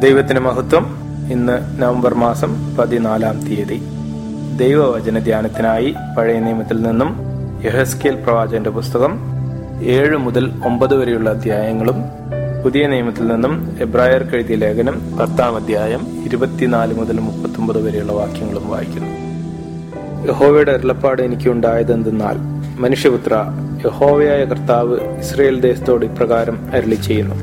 ദൈവത്തിന് മഹത്വം ഇന്ന് നവംബർ മാസം പതിനാലാം തീയതി ദൈവവചന ധ്യാനത്തിനായി പഴയ നിയമത്തിൽ നിന്നും യഹസ്കേൽ പ്രവാചകന്റെ പുസ്തകം ഏഴ് മുതൽ ഒമ്പത് വരെയുള്ള അധ്യായങ്ങളും പുതിയ നിയമത്തിൽ നിന്നും എബ്രായർക്ക് എഴുതിയ ലേഖനം പത്താം അധ്യായം ഇരുപത്തിനാല് മുതൽ മുപ്പത്തൊമ്പത് വരെയുള്ള വാക്യങ്ങളും വായിക്കുന്നു യഹോവയുടെ അരുളപ്പാട് എനിക്ക് ഉണ്ടായതെന്തെന്നാൽ മനുഷ്യപുത്ര യഹോവയായ കർത്താവ് ഇസ്രയേൽ ദേശത്തോട് ഇപ്രകാരം അരളി ചെയ്യുന്നു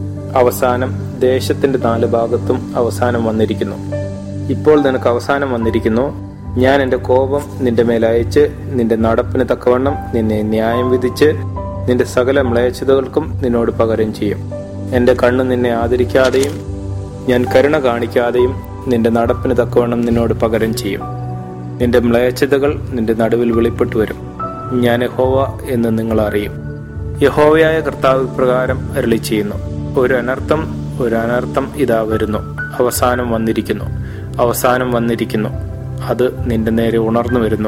അവസാനം ദേശത്തിന്റെ നാല് ഭാഗത്തും അവസാനം വന്നിരിക്കുന്നു ഇപ്പോൾ നിനക്ക് അവസാനം വന്നിരിക്കുന്നു ഞാൻ എന്റെ കോപം നിന്റെ മേൽ അയച്ച് നിന്റെ നടപ്പിന് തക്കവണ്ണം നിന്നെ ന്യായം വിധിച്ച് നിന്റെ സകല മ്ലേച്ഛതകൾക്കും നിന്നോട് പകരം ചെയ്യും എന്റെ കണ്ണ് നിന്നെ ആദരിക്കാതെയും ഞാൻ കരുണ കാണിക്കാതെയും നിന്റെ നടപ്പിന് തക്കവണ്ണം നിന്നോട് പകരം ചെയ്യും നിന്റെ മ്ലേച്ഛതകൾ നിന്റെ നടുവിൽ വെളിപ്പെട്ടു വരും ഞാൻ യഹോവ എന്ന് നിങ്ങൾ അറിയും യഹോവയായ കർത്താവ് പ്രകാരം അരളി ചെയ്യുന്നു ഒരു അനർത്ഥം ഒരു അനർത്ഥം ഇതാ വരുന്നു അവസാനം വന്നിരിക്കുന്നു അവസാനം വന്നിരിക്കുന്നു അത് നിന്റെ നേരെ ഉണർന്നു വരുന്നു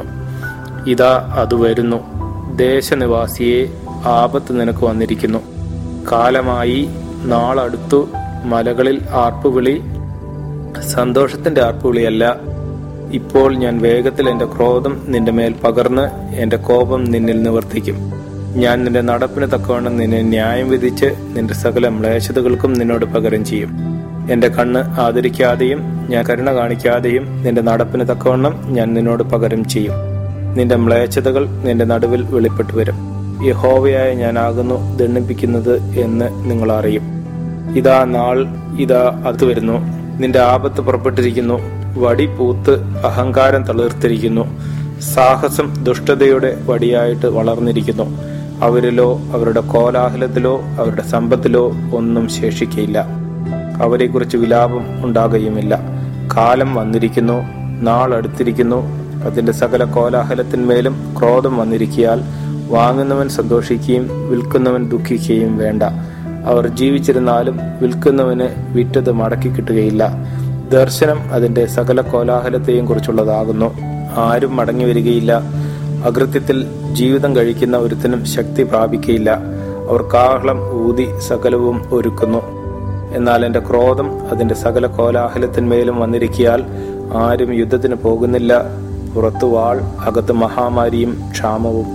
ഇതാ അത് വരുന്നു ദേശനിവാസിയെ ആപത്ത് നിനക്ക് വന്നിരിക്കുന്നു കാലമായി നാളടുത്തു മലകളിൽ ആർപ്പുവിളി സന്തോഷത്തിന്റെ ആർപ്പുവിളിയല്ല ഇപ്പോൾ ഞാൻ വേഗത്തിൽ എന്റെ ക്രോധം നിന്റെ മേൽ പകർന്ന് എന്റെ കോപം നിന്നിൽ നിവർത്തിക്കും ഞാൻ നിന്റെ നടപ്പിന് തക്കവണ്ണം നിന്നെ ന്യായം വിധിച്ച് നിന്റെ സകല മ്ലേച്ഛതകൾക്കും നിന്നോട് പകരം ചെയ്യും എന്റെ കണ്ണ് ആദരിക്കാതെയും ഞാൻ കരുണ കാണിക്കാതെയും നിന്റെ നടപ്പിന് തക്കവണ്ണം ഞാൻ നിന്നോട് പകരം ചെയ്യും നിന്റെ മ്ലേച്ഛതകൾ നിന്റെ നടുവിൽ വെളിപ്പെട്ടു വരും യഹോവയായ ഞാനാകുന്നു ദണ്ണിപ്പിക്കുന്നത് എന്ന് നിങ്ങൾ അറിയും ഇതാ നാൾ ഇതാ അത് വരുന്നു നിന്റെ ആപത്ത് പുറപ്പെട്ടിരിക്കുന്നു വടി പൂത്ത് അഹങ്കാരം തളിർത്തിരിക്കുന്നു സാഹസം ദുഷ്ടതയുടെ വടിയായിട്ട് വളർന്നിരിക്കുന്നു അവരിലോ അവരുടെ കോലാഹലത്തിലോ അവരുടെ സമ്പത്തിലോ ഒന്നും ശേഷിക്കയില്ല അവരെക്കുറിച്ച് വിലാപം ഉണ്ടാകുകയുമില്ല കാലം വന്നിരിക്കുന്നു നാൾ അടുത്തിരിക്കുന്നു അതിന്റെ സകല കോലാഹലത്തിന്മേലും ക്രോധം വന്നിരിക്കിയാൽ വാങ്ങുന്നവൻ സന്തോഷിക്കുകയും വിൽക്കുന്നവൻ ദുഃഖിക്കുകയും വേണ്ട അവർ ജീവിച്ചിരുന്നാലും വിൽക്കുന്നവന് വിറ്റത് മടക്കി കിട്ടുകയില്ല ദർശനം അതിന്റെ സകല കോലാഹലത്തെയും കുറിച്ചുള്ളതാകുന്നു ആരും മടങ്ങി വരികയില്ല അകൃത്യത്തിൽ ജീവിതം കഴിക്കുന്ന ഒരുത്തിനും ശക്തി പ്രാപിക്കയില്ല അവർ കാഹളം ഊതി സകലവും ഒരുക്കുന്നു എന്നാൽ എന്റെ ക്രോധം അതിന്റെ സകല കോലാഹലത്തിന്മേലും വന്നിരിക്കിയാൽ ആരും യുദ്ധത്തിന് പോകുന്നില്ല പുറത്തു വാൾ അകത്ത് മഹാമാരിയും ക്ഷാമവും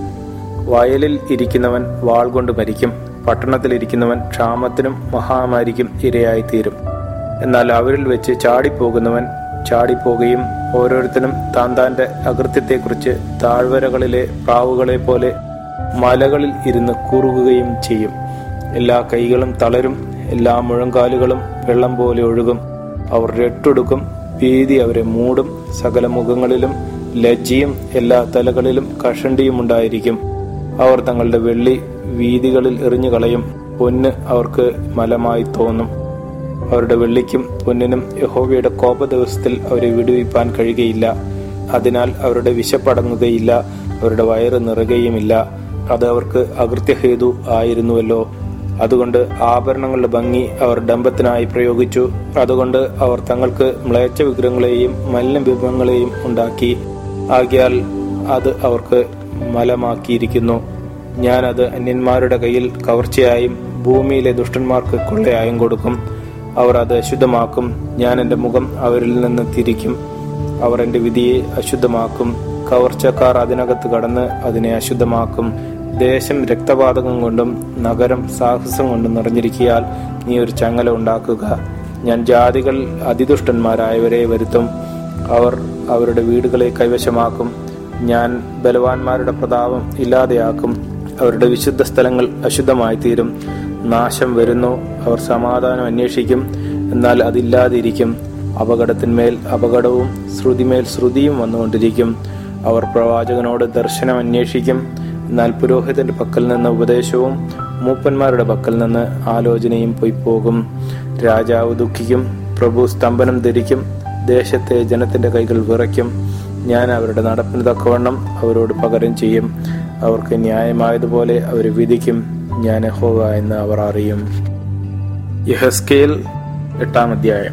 വയലിൽ ഇരിക്കുന്നവൻ വാൾ കൊണ്ട് മരിക്കും പട്ടണത്തിൽ ഇരിക്കുന്നവൻ ക്ഷാമത്തിനും മഹാമാരിക്കും ഇരയായിത്തീരും എന്നാൽ അവരിൽ വെച്ച് ചാടിപ്പോകുന്നവൻ ചാടിപ്പോകുകയും ഓരോരുത്തരും താൻ താന്റെ അകൃത്യത്തെക്കുറിച്ച് താഴ്വരകളിലെ പ്രാവുകളെ പോലെ മലകളിൽ ഇരുന്ന് കുറുകുകയും ചെയ്യും എല്ലാ കൈകളും തളരും എല്ലാ മുഴങ്കാലുകളും വെള്ളം പോലെ ഒഴുകും അവർ രട്ടെടുക്കും ഭീതി അവരെ മൂടും സകല മുഖങ്ങളിലും ലജ്ജയും എല്ലാ തലകളിലും കഷണ്ടിയും ഉണ്ടായിരിക്കും അവർ തങ്ങളുടെ വെള്ളി വീതികളിൽ എറിഞ്ഞു കളയും പൊന്ന് അവർക്ക് മലമായി തോന്നും അവരുടെ വെള്ളിക്കും പൊന്നിനും യഹോവയുടെ കോപ ദിവസത്തിൽ അവരെ വിടുവിപ്പാൻ കഴിയുകയില്ല അതിനാൽ അവരുടെ വിശപ്പടങ്ങുകയില്ല അവരുടെ വയറ് നിറയുകയുമില്ല അത് അവർക്ക് അകൃത്യഹേതു ആയിരുന്നുവല്ലോ അതുകൊണ്ട് ആഭരണങ്ങളുടെ ഭംഗി അവർ ഡംബത്തിനായി പ്രയോഗിച്ചു അതുകൊണ്ട് അവർ തങ്ങൾക്ക് മ്ലേച്ഛ വിഗ്രഹങ്ങളെയും മലിനബിംബങ്ങളെയും ഉണ്ടാക്കി ആകിയാൽ അത് അവർക്ക് മലമാക്കിയിരിക്കുന്നു ഞാൻ അത് അന്യന്മാരുടെ കയ്യിൽ കവർച്ചയായും ഭൂമിയിലെ ദുഷ്ടന്മാർക്ക് കൊള്ളയായും കൊടുക്കും അവർ അത് അശുദ്ധമാക്കും ഞാൻ എൻ്റെ മുഖം അവരിൽ നിന്ന് തിരിക്കും അവർ എൻ്റെ വിധിയെ അശുദ്ധമാക്കും കവർച്ചക്കാർ അതിനകത്ത് കടന്ന് അതിനെ അശുദ്ധമാക്കും ദേശം രക്തപാതകം കൊണ്ടും നഗരം സാഹസം കൊണ്ടും നിറഞ്ഞിരിക്കിയാൽ നീ ഒരു ചങ്ങല ഉണ്ടാക്കുക ഞാൻ ജാതികൾ അതിദുഷ്ടന്മാരായവരെ വരുത്തും അവർ അവരുടെ വീടുകളെ കൈവശമാക്കും ഞാൻ ബലവാന്മാരുടെ പ്രതാപം ഇല്ലാതെയാക്കും അവരുടെ വിശുദ്ധ സ്ഥലങ്ങൾ അശുദ്ധമായി തീരും നാശം വരുന്നു അവർ സമാധാനം അന്വേഷിക്കും എന്നാൽ അതില്ലാതിരിക്കും അപകടത്തിന്മേൽ അപകടവും ശ്രുതിമേൽ ശ്രുതിയും വന്നുകൊണ്ടിരിക്കും അവർ പ്രവാചകനോട് ദർശനം അന്വേഷിക്കും എന്നാൽ പുരോഹിതന്റെ പക്കൽ നിന്ന് ഉപദേശവും മൂപ്പന്മാരുടെ പക്കൽ നിന്ന് ആലോചനയും പൊയ്പോകും രാജാവ് ദുഃഖിക്കും പ്രഭു സ്തംഭനം ധരിക്കും ദേശത്തെ ജനത്തിന്റെ കൈകൾ വിറയ്ക്കും ഞാൻ അവരുടെ നടപ്പിന് തക്കവണ്ണം അവരോട് പകരം ചെയ്യും അവർക്ക് ന്യായമായതുപോലെ അവർ വിധിക്കും ഞാൻ ഹോവ എന്ന് അവർ അറിയും യഹസ്കേൽ എട്ടാം അധ്യായം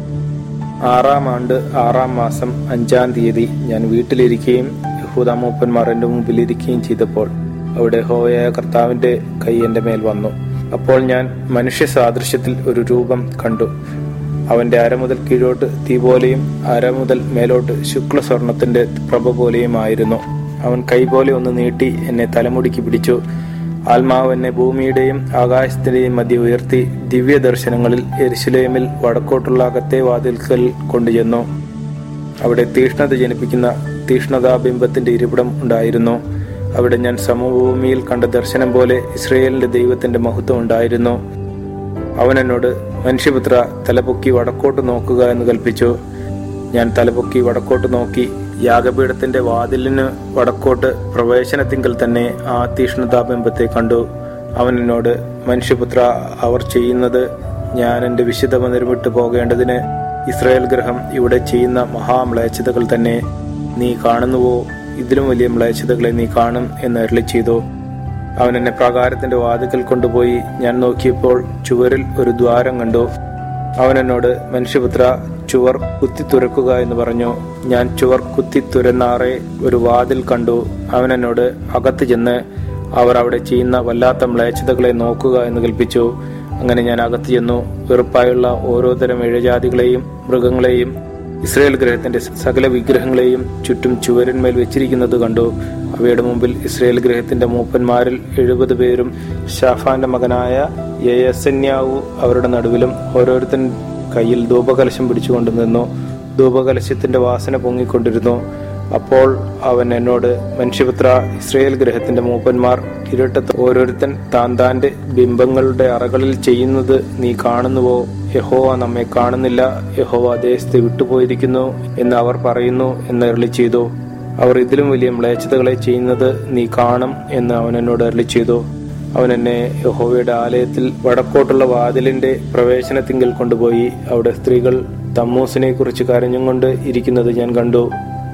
ആറാം ആണ്ട് ആറാം മാസം അഞ്ചാം തീയതി ഞാൻ വീട്ടിലിരിക്കുകയും യഹൂദ മൂപ്പന്മാർ എന്റെ മുമ്പിൽ ഇരിക്കുകയും ചെയ്തപ്പോൾ അവിടെ ഹോവയായ കർത്താവിന്റെ കൈ എന്റെ മേൽ വന്നു അപ്പോൾ ഞാൻ മനുഷ്യ സാദൃശ്യത്തിൽ ഒരു രൂപം കണ്ടു അവന്റെ അര മുതൽ കീഴോട്ട് തീ പോലെയും അര മുതൽ മേലോട്ട് ശുക്ല സ്വർണത്തിന്റെ പ്രഭ പോലെയും ആയിരുന്നു അവൻ കൈ പോലെ ഒന്ന് നീട്ടി എന്നെ തലമുടിക്ക് പിടിച്ചു ആത്മാവ് എന്നെ ഭൂമിയുടെയും ആകാശത്തിന്റെയും മധ്യ ഉയർത്തി ദിവ്യ ദർശനങ്ങളിൽ എരിശിലേമിൽ വടക്കോട്ടുള്ള അകത്തെ വാതിൽക്കൽ കൊണ്ടുചെന്നു അവിടെ തീഷ്ണത ജനിപ്പിക്കുന്ന തീഷ്ണതാബിംബത്തിന്റെ ഇരിപ്പിടം ഉണ്ടായിരുന്നു അവിടെ ഞാൻ സമഭൂമിയിൽ കണ്ട ദർശനം പോലെ ഇസ്രയേലിന്റെ ദൈവത്തിന്റെ മഹത്വം ഉണ്ടായിരുന്നു അവൻ എന്നോട് മനുഷ്യപുത്ര തലപൊക്കി വടക്കോട്ട് നോക്കുക എന്ന് കൽപ്പിച്ചു ഞാൻ തലപൊക്കി വടക്കോട്ട് നോക്കി യാഗപീഠത്തിന്റെ വാതിലിന് വടക്കോട്ട് പ്രവേശനത്തിങ്കൽ തന്നെ ആ തീഷ്ണതാബിംബത്തെ കണ്ടു അവൻ എന്നോട് മനുഷ്യപുത്ര അവർ ചെയ്യുന്നത് ഞാൻ എന്റെ വിശുദ്ധ മന്ദിരം വിട്ടു പോകേണ്ടതിന് ഇസ്രായേൽ ഗ്രഹം ഇവിടെ ചെയ്യുന്ന മഹാമ്ലേച്ഛതകൾ തന്നെ നീ കാണുന്നുവോ ഇതിലും വലിയ മ്ലേച്ഛതകളെ നീ കാണും എന്ന് അരളി ചെയ്തു അവൻ എന്നെ പ്രാകാരത്തിന്റെ വാതിക്കൽ കൊണ്ടുപോയി ഞാൻ നോക്കിയപ്പോൾ ചുവരിൽ ഒരു ദ്വാരം കണ്ടു അവൻ എന്നോട് മനുഷ്യപുത്ര ചുവർ കുത്തി തുറക്കുക എന്ന് പറഞ്ഞു ഞാൻ ചുവർ കുത്തി തുരന്നാറെ ഒരു വാതിൽ കണ്ടു അവൻ എന്നോട് അകത്ത് ചെന്ന് അവർ അവിടെ ചെയ്യുന്ന വല്ലാത്ത മ്ലേച്ഛതകളെ നോക്കുക എന്ന് കൽപ്പിച്ചു അങ്ങനെ ഞാൻ അകത്ത് ചെന്നു വെറുപ്പായുള്ള ഓരോതരം ഇഴജാതികളെയും മൃഗങ്ങളെയും ഇസ്രയേൽ ഗ്രഹത്തിന്റെ സകല വിഗ്രഹങ്ങളെയും ചുറ്റും ചുവരിന്മേൽ വെച്ചിരിക്കുന്നത് കണ്ടു അവയുടെ മുമ്പിൽ ഇസ്രയേൽ ഗ്രഹത്തിന്റെ മൂപ്പന്മാരിൽ എഴുപത് പേരും ഷാഫാന്റെ മകനായ യയസന്യാവു അവരുടെ നടുവിലും ഓരോരുത്തൻ കയ്യിൽ ധൂപകലശം പിടിച്ചുകൊണ്ട് നിന്നു ധൂപകലശത്തിന്റെ വാസന പൊങ്ങിക്കൊണ്ടിരുന്നു അപ്പോൾ അവൻ എന്നോട് മനുഷ്യപുത്ര ഇസ്രയേൽ ഗ്രഹത്തിന്റെ മൂപ്പന്മാർ കിരീട്ടത്ത് ഓരോരുത്തൻ താൻ താന്റെ ബിംബങ്ങളുടെ അറകളിൽ ചെയ്യുന്നത് നീ കാണുന്നുവോ യഹോവ നമ്മെ കാണുന്നില്ല യഹോവ ദേശത്തെ വിട്ടുപോയിരിക്കുന്നു എന്ന് അവർ പറയുന്നു എന്ന് അരളി ചെയ്തു അവർ ഇതിലും വലിയ മ്ലേച്ഛതകളെ ചെയ്യുന്നത് നീ കാണും എന്ന് അവൻ എന്നോട് അരളി ചെയ്തു അവൻ എന്നെ യഹോവയുടെ ആലയത്തിൽ വടക്കോട്ടുള്ള വാതിലിന്റെ പ്രവേശനത്തിങ്കൽ കൊണ്ടുപോയി അവിടെ സ്ത്രീകൾ തമ്മൂസിനെ കുറിച്ച് കരഞ്ഞും കൊണ്ട് ഇരിക്കുന്നത് ഞാൻ കണ്ടു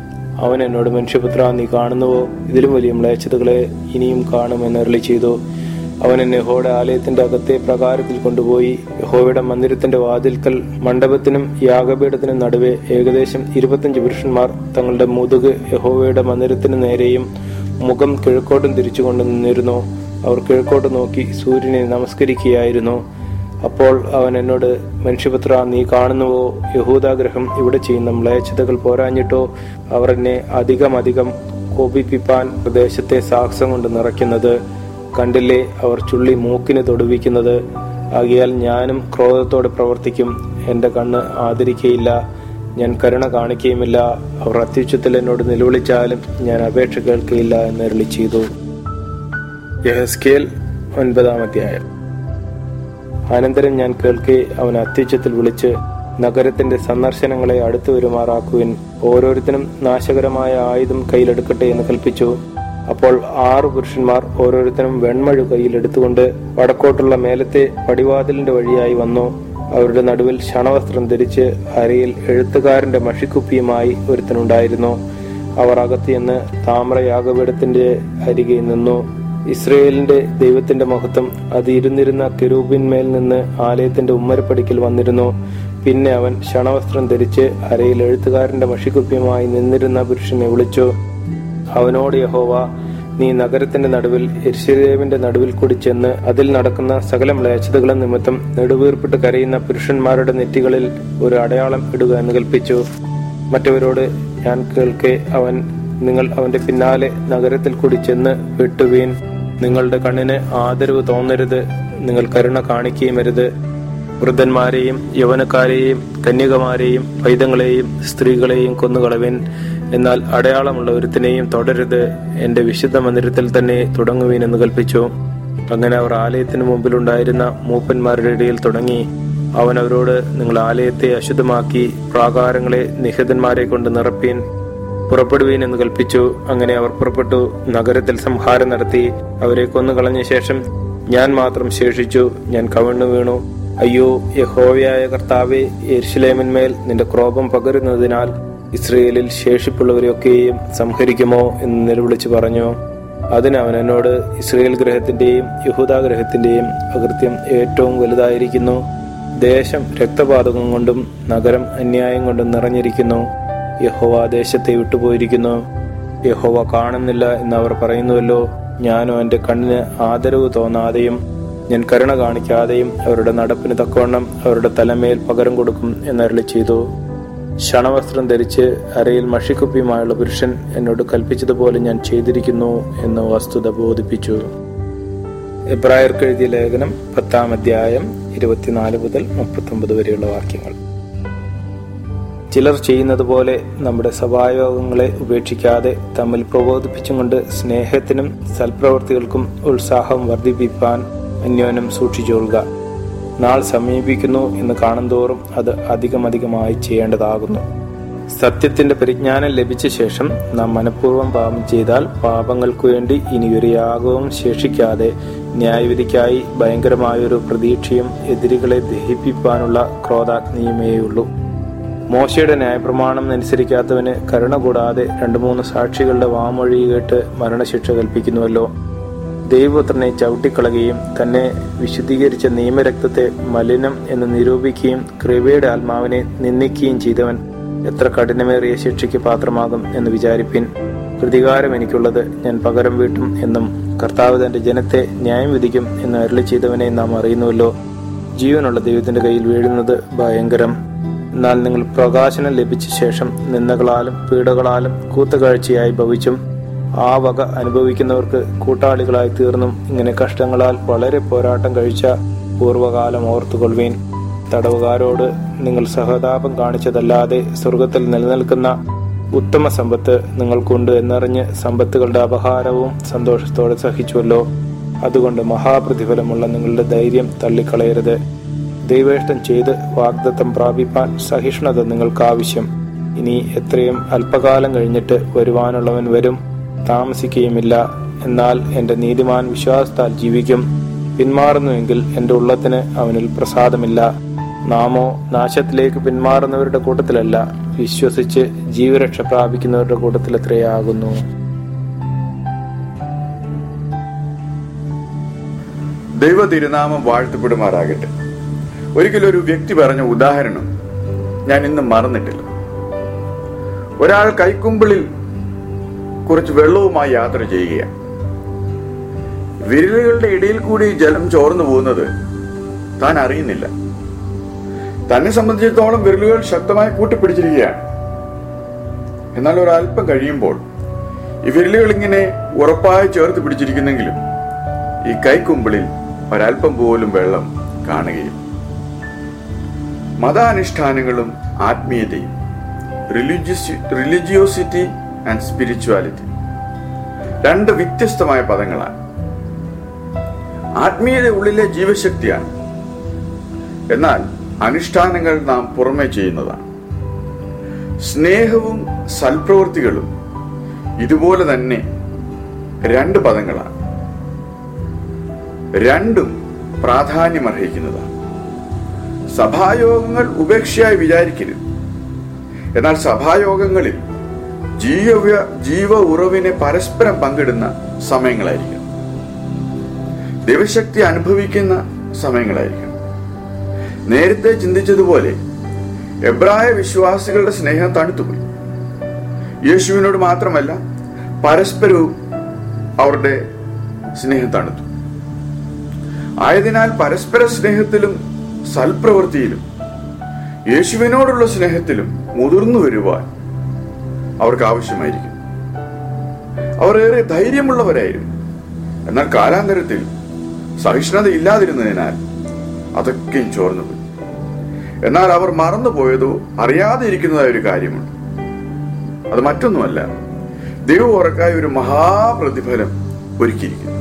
അവൻ എന്നോട് മനുഷ്യപുത്ര നീ കാണുന്നുവോ ഇതിലും വലിയ മ്ലേച്ഛതകളെ ഇനിയും കാണുമെന്ന് അരളി ചെയ്തു അവൻ എന്നെ യഹോയുടെ ആലയത്തിന്റെ അകത്തെ പ്രകാരത്തിൽ കൊണ്ടുപോയി യഹോയുടെ മന്ദിരത്തിന്റെ വാതിൽക്കൽ മണ്ഡപത്തിനും യാഗപീഠത്തിനും നടുവെ ഏകദേശം ഇരുപത്തഞ്ച് പുരുഷന്മാർ തങ്ങളുടെ മുതുക് യഹോവയുടെ മന്ദിരത്തിന് നേരെയും മുഖം കിഴക്കോട്ടും തിരിച്ചുകൊണ്ട് നിന്നിരുന്നു അവർ കിഴക്കോട്ട് നോക്കി സൂര്യനെ നമസ്കരിക്കുകയായിരുന്നു അപ്പോൾ അവൻ എന്നോട് മനുഷ്യപുത്ര നീ കാണുന്നുവോ യഹൂദാഗ്രഹം ഇവിടെ ചെയ്യുന്ന മ്ലേച്ഛതകൾ പോരാഞ്ഞിട്ടോ അവർ എന്നെ അധികം അധികം കോപിപ്പിപ്പാൻ പ്രദേശത്തെ സാക്സം കൊണ്ട് നിറയ്ക്കുന്നത് കണ്ടില്ലേ അവർ ചുള്ളി മൂക്കിന് തൊടുവിക്കുന്നത് ആകിയാൽ ഞാനും ക്രോധത്തോടെ പ്രവർത്തിക്കും എന്റെ കണ്ണ് ആദരിക്കയില്ല ഞാൻ കരുണ കാണിക്കുകയുമില്ല അവർ അത്യുച്ചത്തിൽ എന്നോട് നിലവിളിച്ചാലും ഞാൻ അപേക്ഷ കേൾക്കുകയില്ല എന്ന് അരുളി ചെയ്തു യഹസ്കേൽ ഒൻപതാം അധ്യായം അനന്തരം ഞാൻ കേൾക്കെ അവൻ അത്യുച്ചത്തിൽ വിളിച്ച് നഗരത്തിന്റെ സന്ദർശനങ്ങളെ അടുത്തു വരുമാറാക്കുവിൻ ഓരോരുത്തരും നാശകരമായ ആയുധം കയ്യിലെടുക്കട്ടെ എന്ന് കൽപ്പിച്ചു അപ്പോൾ ആറ് പുരുഷന്മാർ ഓരോരുത്തരും വെൺമഴു കയ്യിലെടുത്തുകൊണ്ട് വടക്കോട്ടുള്ള മേലത്തെ പടിവാതിലിന്റെ വഴിയായി വന്നു അവരുടെ നടുവിൽ ക്ഷണവസ്ത്രം ധരിച്ച് അരയിൽ എഴുത്തുകാരന്റെ മഷിക്കുപ്പിയുമായി ഒരുത്തനുണ്ടായിരുന്നു അവർ അകത്തിയെന്ന് താമ്രയാഗപീഠത്തിന്റെ അരികെ നിന്നു ഇസ്രയേലിന്റെ ദൈവത്തിന്റെ മഹത്വം അത് ഇരുന്നിരുന്ന കെരൂബിന്മേൽ നിന്ന് ആലയത്തിന്റെ ഉമ്മരപ്പടിക്കൽ വന്നിരുന്നു പിന്നെ അവൻ ക്ഷണവസ്ത്രം ധരിച്ച് അരയിൽ എഴുത്തുകാരന്റെ മഷിക്കുപ്പിയുമായി നിന്നിരുന്ന പുരുഷനെ വിളിച്ചു അവനോട് യഹോവ നീ നഗരത്തിന്റെ നടുവിൽ എരിശിലേവിന്റെ നടുവിൽ കൂടി ചെന്ന് അതിൽ നടക്കുന്ന സകല മ്ലേച്ഛതകളും നിമിത്തം നെടുവീർപ്പിട്ട് കരയുന്ന പുരുഷന്മാരുടെ നെറ്റികളിൽ ഒരു അടയാളം ഇടുക എന്ന് കൽപ്പിച്ചു മറ്റവരോട് ഞാൻ കേൾക്കെ അവൻ നിങ്ങൾ അവന്റെ പിന്നാലെ നഗരത്തിൽ കൂടി ചെന്ന് വെട്ടുവീൻ നിങ്ങളുടെ കണ്ണിന് ആദരവ് തോന്നരുത് നിങ്ങൾ കരുണ കാണിക്കുകയും അരുത് വൃദ്ധന്മാരെയും യൗവനക്കാരെയും കന്യകമാരെയും പൈതങ്ങളെയും സ്ത്രീകളെയും കൊന്നുകളവിൻ എന്നാൽ അടയാളമുള്ള ഒരുത്തിനെയും തുടരുത് എന്റെ വിശുദ്ധ മന്ദിരത്തിൽ തന്നെ തുടങ്ങുവീൻ എന്ന് കൽപ്പിച്ചു അങ്ങനെ അവർ ആലയത്തിന് മുമ്പിലുണ്ടായിരുന്ന മൂപ്പന്മാരുടെ ഇടയിൽ തുടങ്ങി അവൻ അവരോട് നിങ്ങൾ ആലയത്തെ അശുദ്ധമാക്കി പ്രാകാരങ്ങളെ നിഹിതന്മാരെ കൊണ്ട് നിറപ്പീൻ പുറപ്പെടുവീൻ എന്ന് കൽപ്പിച്ചു അങ്ങനെ അവർ പുറപ്പെട്ടു നഗരത്തിൽ സംഹാരം നടത്തി അവരെ കൊന്നുകളഞ്ഞ ശേഷം ഞാൻ മാത്രം ശേഷിച്ചു ഞാൻ കവിണ്ണു വീണു അയ്യോ യഹോവയായ കർത്താവെ യെരുശലേമിന്മേൽ നിന്റെ ക്രോപം പകരുന്നതിനാൽ ഇസ്രയേലിൽ ശേഷിപ്പുള്ളവരെയൊക്കെയും സംഹരിക്കുമോ എന്ന് നിലവിളിച്ചു പറഞ്ഞു അതിന് അവൻ എന്നോട് ഇസ്രയേൽ ഗ്രഹത്തിന്റെയും യഹൂദാ ഗ്രഹത്തിന്റെയും അകൃത്യം ഏറ്റവും വലുതായിരിക്കുന്നു ദേശം രക്തപാതകം കൊണ്ടും നഗരം അന്യായം കൊണ്ടും നിറഞ്ഞിരിക്കുന്നു യഹോവ ദേശത്തെ വിട്ടുപോയിരിക്കുന്നു യഹോവ കാണുന്നില്ല എന്ന് അവർ പറയുന്നുവല്ലോ ഞാനോ എന്റെ കണ്ണിന് ആദരവ് തോന്നാതെയും ഞാൻ കരുണ കാണിക്കാതെയും അവരുടെ നടപ്പിന് തക്കവണ്ണം അവരുടെ തലമേൽ പകരം കൊടുക്കും എന്നരളി ചെയ്തു ക്ഷണവസ്ത്രം ധരിച്ച് അരയിൽ മഷിക്കുപ്പിയുമായുള്ള പുരുഷൻ എന്നോട് കൽപ്പിച്ചതുപോലെ ഞാൻ ചെയ്തിരിക്കുന്നു എന്ന് വസ്തുത ബോധിപ്പിച്ചു എബ്രായർക്ക് എഴുതിയ ലേഖനം പത്താം അധ്യായം ഇരുപത്തിനാല് മുതൽ മുപ്പത്തൊമ്പത് വരെയുള്ള വാക്യങ്ങൾ ചിലർ ചെയ്യുന്നത് പോലെ നമ്മുടെ സഭായോഗങ്ങളെ ഉപേക്ഷിക്കാതെ തമ്മിൽ പ്രബോധിപ്പിച്ചും കൊണ്ട് സ്നേഹത്തിനും സൽപ്രവർത്തികൾക്കും ഉത്സാഹം വർദ്ധിപ്പിക്കാൻ അന്യോന്യം സൂക്ഷിച്ചുകൊള്ളുക നാൾ സമീപിക്കുന്നു എന്ന് കാണുന്തോറും അത് അധികമധികമായി ചെയ്യേണ്ടതാകുന്നു സത്യത്തിന്റെ പരിജ്ഞാനം ലഭിച്ച ശേഷം നാം മനഃപൂർവ്വം പാപം ചെയ്താൽ പാപങ്ങൾക്കു വേണ്ടി ഇനി ഒരു യാഗവും ശേഷിക്കാതെ ന്യായവിധിക്കായി ഭയങ്കരമായൊരു പ്രതീക്ഷയും എതിരികളെ ദഹിപ്പിക്കാനുള്ള ക്രോധാഗ്നിയുമേയുള്ളൂ മോശയുടെ ന്യായപ്രമാണം അനുസരിക്കാത്തവന് കരുണ കൂടാതെ രണ്ടു മൂന്ന് സാക്ഷികളുടെ വാമൊഴി കേട്ട് മരണശിക്ഷ കൽപ്പിക്കുന്നുവല്ലോ ദൈവപുത്രനെ ചവിട്ടിക്കളയുകയും തന്നെ വിശുദ്ധീകരിച്ച നിയമരക്തത്തെ മലിനം എന്ന് നിരൂപിക്കുകയും കൃപയുടെ ആത്മാവിനെ നിന്ദിക്കുകയും ചെയ്തവൻ എത്ര കഠിനമേറിയ ശിക്ഷയ്ക്ക് പാത്രമാകും എന്ന് വിചാരിപ്പിൻ പ്രതികാരം എനിക്കുള്ളത് ഞാൻ പകരം വീട്ടും എന്നും കർത്താവ് തന്റെ ജനത്തെ ന്യായം വിധിക്കും എന്ന് അരളി ചെയ്തവനെ നാം അറിയുന്നുവല്ലോ ജീവനുള്ള ദൈവത്തിന്റെ കയ്യിൽ വീഴുന്നത് ഭയങ്കരം എന്നാൽ നിങ്ങൾ പ്രകാശനം ലഭിച്ച ശേഷം നിന്ദകളാലും പീഡകളാലും കൂത്തുകാഴ്ചയായി ഭവിച്ചും ആ വക അനുഭവിക്കുന്നവർക്ക് കൂട്ടാളികളായി തീർന്നും ഇങ്ങനെ കഷ്ടങ്ങളാൽ വളരെ പോരാട്ടം കഴിച്ച പൂർവകാലം ഓർത്തുകൊള്ളുവീൻ തടവുകാരോട് നിങ്ങൾ സഹതാപം കാണിച്ചതല്ലാതെ സ്വർഗത്തിൽ നിലനിൽക്കുന്ന ഉത്തമ സമ്പത്ത് നിങ്ങൾക്കുണ്ട് എന്നറിഞ്ഞ് സമ്പത്തുകളുടെ അപഹാരവും സന്തോഷത്തോടെ സഹിച്ചുവല്ലോ അതുകൊണ്ട് മഹാപ്രതിഫലമുള്ള നിങ്ങളുടെ ധൈര്യം തള്ളിക്കളയരുത് ദൈവേഷ്ടം ചെയ്ത് വാഗ്ദത്തം പ്രാപിപ്പാൻ സഹിഷ്ണുത നിങ്ങൾക്ക് ആവശ്യം ഇനി എത്രയും അല്പകാലം കഴിഞ്ഞിട്ട് വരുവാനുള്ളവൻ വരും താമസിക്കുകയുമില്ല എന്നാൽ എന്റെ നീതിമാൻ വിശ്വാസത്താൽ ജീവിക്കും പിന്മാറുന്നുവെങ്കിൽ എന്റെ ഉള്ളത്തിന് അവനിൽ പ്രസാദമില്ല നാമോ നാശത്തിലേക്ക് പിന്മാറുന്നവരുടെ കൂട്ടത്തിലല്ല വിശ്വസിച്ച് ജീവരക്ഷ പ്രാപിക്കുന്നവരുടെ കൂട്ടത്തിലെത്രയാകുന്നു ദൈവ തിരുനാമം വാഴ്ത്തപ്പെടുമാറാകട്ടെ ഒരിക്കലും ഒരു വ്യക്തി പറഞ്ഞ ഉദാഹരണം ഞാൻ ഇന്നും മറന്നിട്ടില്ല ഒരാൾ കൈക്കുമ്പിളിൽ കുറച്ച് വെള്ളവുമായി യാത്ര ചെയ്യുകയാണ് വിരലുകളുടെ ഇടയിൽ കൂടി ജലം ചോർന്നു പോകുന്നത് താൻ അറിയുന്നില്ല തന്നെ സംബന്ധിച്ചിടത്തോളം വിരലുകൾ ശക്തമായി കൂട്ടിപ്പിടിച്ചിരിക്കുകയാണ് എന്നാൽ ഒരല്പം കഴിയുമ്പോൾ ഈ വിരലുകൾ ഇങ്ങനെ ഉറപ്പായി ചേർത്ത് പിടിച്ചിരിക്കുന്നെങ്കിലും ഈ കൈക്കുമ്പിളിൽ ഒരല്പം പോലും വെള്ളം കാണുകയില്ല മതാനുഷ്ഠാനങ്ങളും ആത്മീയതയും റിലീജിയസ് റിലിജിയോസിറ്റി ആൻഡ് സ്പിരിച്വാലിറ്റി രണ്ട് വ്യത്യസ്തമായ പദങ്ങളാണ് ആത്മീയത ഉള്ളിലെ ജീവശക്തിയാണ് എന്നാൽ അനുഷ്ഠാനങ്ങൾ നാം പുറമെ ചെയ്യുന്നതാണ് സ്നേഹവും സൽപ്രവൃത്തികളും ഇതുപോലെ തന്നെ രണ്ട് പദങ്ങളാണ് രണ്ടും പ്രാധാന്യമർഹിക്കുന്നതാണ് സഭായോഗങ്ങൾ ഉപേക്ഷയായി വിചാരിക്കരുത് എന്നാൽ സഭായോഗങ്ങളിൽ ജീവ ജീവ ഉറവിനെ പരസ്പരം പങ്കിടുന്ന സമയങ്ങളായിരിക്കും ദൈവശക്തി അനുഭവിക്കുന്ന സമയങ്ങളായിരിക്കും നേരത്തെ ചിന്തിച്ചതുപോലെ എബ്രായ വിശ്വാസികളുടെ സ്നേഹം തണുത്തുപോയി യേശുവിനോട് മാത്രമല്ല പരസ്പരവും അവരുടെ സ്നേഹം തണുത്തു ആയതിനാൽ പരസ്പര സ്നേഹത്തിലും സൽപ്രവൃത്തിയിലും യേശുവിനോടുള്ള സ്നേഹത്തിലും മുതിർന്നു വരുവാൻ അവർക്ക് ആവശ്യമായിരിക്കും അവർ ഏറെ ധൈര്യമുള്ളവരായിരുന്നു എന്നാൽ കാലാന്തരത്തിൽ സഹിഷ്ണുത ഇല്ലാതിരുന്നതിനാൽ അതൊക്കെയും ചോർന്നുപോയി എന്നാൽ അവർ മറന്നുപോയതോ അറിയാതെ ഇരിക്കുന്നതായ ഒരു കാര്യമുണ്ട് അത് മറ്റൊന്നുമല്ല ദൈവം ഉറക്കായ ഒരു മഹാപ്രതിഫലം ഒരുക്കിയിരിക്കുന്നു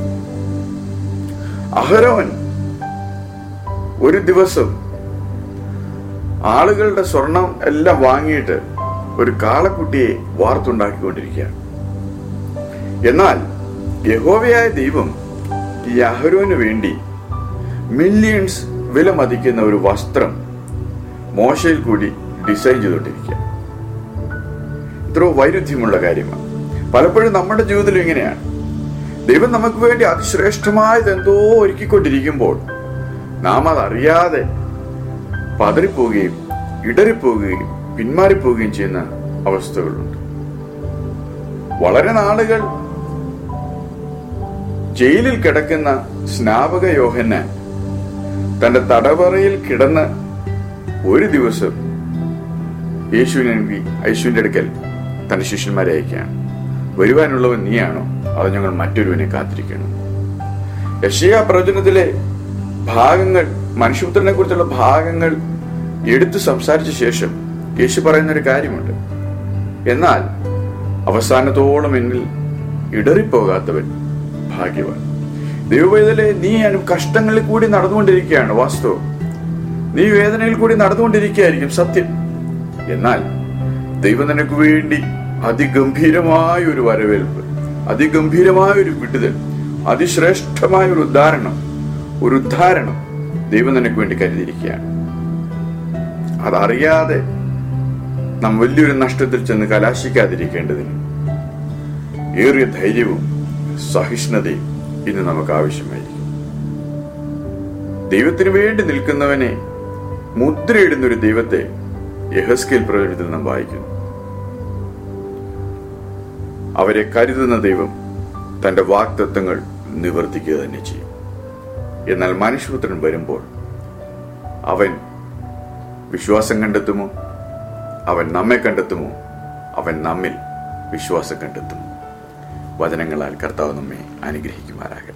അഹരോൻ ഒരു ദിവസം ആളുകളുടെ സ്വർണം എല്ലാം വാങ്ങിയിട്ട് ഒരു കാളക്കുട്ടിയെ വാർത്തുണ്ടാക്കിക്കൊണ്ടിരിക്കുകയാണ് എന്നാൽ യഹോവയായ ദൈവം ഈ അഹരോന് വേണ്ടി മില്യൺസ് വില മതിക്കുന്ന ഒരു വസ്ത്രം മോശയിൽ കൂടി ഡിസൈൻ ചെയ്തുകൊണ്ടിരിക്കുക ഇത്ര വൈരുദ്ധ്യമുള്ള കാര്യമാണ് പലപ്പോഴും നമ്മുടെ ജീവിതത്തിലും ഇങ്ങനെയാണ് ദൈവം നമുക്ക് വേണ്ടി അതിശ്രേഷ്ഠമായത് എന്തോ ഒരുക്കിക്കൊണ്ടിരിക്കുമ്പോൾ നാം അതറിയാതെ പതറിപ്പോവുകയും ഇടറിപ്പോവുകയും പിന്മാറിപ്പോവുകയും ചെയ്യുന്ന അവസ്ഥകളുണ്ട് വളരെ നാളുകൾ ജയിലിൽ കിടക്കുന്ന സ്നാപക യോഹന്നാൻ തന്റെ തടവറയിൽ കിടന്ന് ഒരു ദിവസം യേശുവിനെ യേശുവിന്റെ അടുക്കൽ തന്റെ ശിഷ്യന്മാരെ അയക്കുകയാണ് വരുവാനുള്ളവൻ നീയാണോ അത് ഞങ്ങൾ മറ്റൊരുവനെ കാത്തിരിക്കണം യശയ പ്രവചനത്തിലെ ഭാഗങ്ങൾ മനുഷ്യപുത്രനെ കുറിച്ചുള്ള ഭാഗങ്ങൾ എടുത്തു സംസാരിച്ച ശേഷം യേശു പറയുന്ന ഒരു കാര്യമുണ്ട് എന്നാൽ അവസാനത്തോളം എന്നിൽ ഇടറിപ്പോകാത്തവൻ ഭാഗ്യവാൻ ദൈവവേദലെ നീ അനു കഷ്ടങ്ങളിൽ കൂടി നടന്നുകൊണ്ടിരിക്കുകയാണ് വാസ്തവം നീ വേദനയിൽ കൂടി നടന്നുകൊണ്ടിരിക്കുകയായിരിക്കും സത്യം എന്നാൽ ദൈവം നിനക്ക് വേണ്ടി അതിഗംഭീരമായ ഒരു വരവേൽപ്പ് അതിഗംഭീരമായ ഒരു വിടുതൽ അതിശ്രേഷ്ഠമായ ഒരു ഉദ്ധാരണം ഒരു ഉദ്ധാരണം ദൈവം നിനക്ക് വേണ്ടി കരുതിയിരിക്കുകയാണ് അതറിയാതെ നാം വലിയൊരു നഷ്ടത്തിൽ ചെന്ന് കലാശിക്കാതിരിക്കേണ്ടതിന് ഏറിയ ധൈര്യവും സഹിഷ്ണുതയും ഇന്ന് നമുക്ക് ആവശ്യമായിരിക്കും ദൈവത്തിന് വേണ്ടി നിൽക്കുന്നവനെ മുദ്രയിടുന്ന ഒരു ദൈവത്തെ യഹസ്കേൽ പ്രവചനത്തിൽ നാം വായിക്കുന്നു അവരെ കരുതുന്ന ദൈവം തന്റെ വാക്തത്വങ്ങൾ നിവർത്തിക്കുക തന്നെ ചെയ്യും എന്നാൽ മനുഷ്യപുത്രൻ വരുമ്പോൾ അവൻ വിശ്വാസം കണ്ടെത്തുമോ അവൻ നമ്മെ കണ്ടെത്തുമോ അവൻ നമ്മിൽ വിശ്വാസം കണ്ടെത്തുമോ വചനങ്ങളാൽ കർത്താവ് നമ്മെ അനുഗ്രഹിക്കുമാറാകട്ടെ